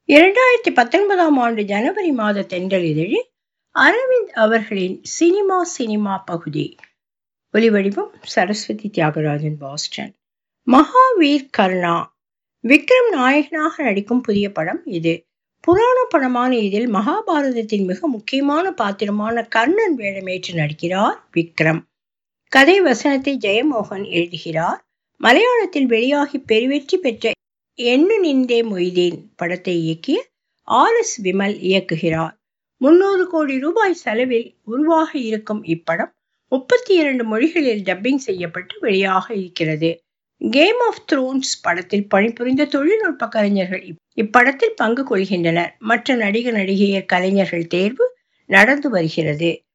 இரண்டாயிரத்தி பத்தொன்பதாம் ஆண்டு ஜனவரி மாத தென்றல் இதழில் அரவிந்த் அவர்களின் சினிமா சினிமா பகுதி ஒலிவடிவம் சரஸ்வதி தியாகராஜன் பாஸ்டன் மகாவீர் கர்ணா விக்ரம் நாயகனாக நடிக்கும் புதிய படம் இது புராண படமான இதில் மகாபாரதத்தின் மிக முக்கியமான பாத்திரமான கர்ணன் வேடமேற்று நடிக்கிறார் விக்ரம் கதை வசனத்தை ஜெயமோகன் எழுதுகிறார் மலையாளத்தில் வெளியாகி பெருவெற்றி பெற்ற எண்ணு நின்றே மொய்தேன் படத்தை இயக்கிய ஆர் எஸ் விமல் இயக்குகிறார் முன்னூறு கோடி ரூபாய் செலவில் உருவாக இருக்கும் இப்படம் முப்பத்தி இரண்டு மொழிகளில் டப்பிங் செய்யப்பட்டு வெளியாக இருக்கிறது கேம் ஆஃப் த்ரோன்ஸ் படத்தில் பணிபுரிந்த தொழில்நுட்ப கலைஞர்கள் இப்படத்தில் பங்கு கொள்கின்றனர் மற்ற நடிகர் நடிகையர் கலைஞர்கள் தேர்வு நடந்து வருகிறது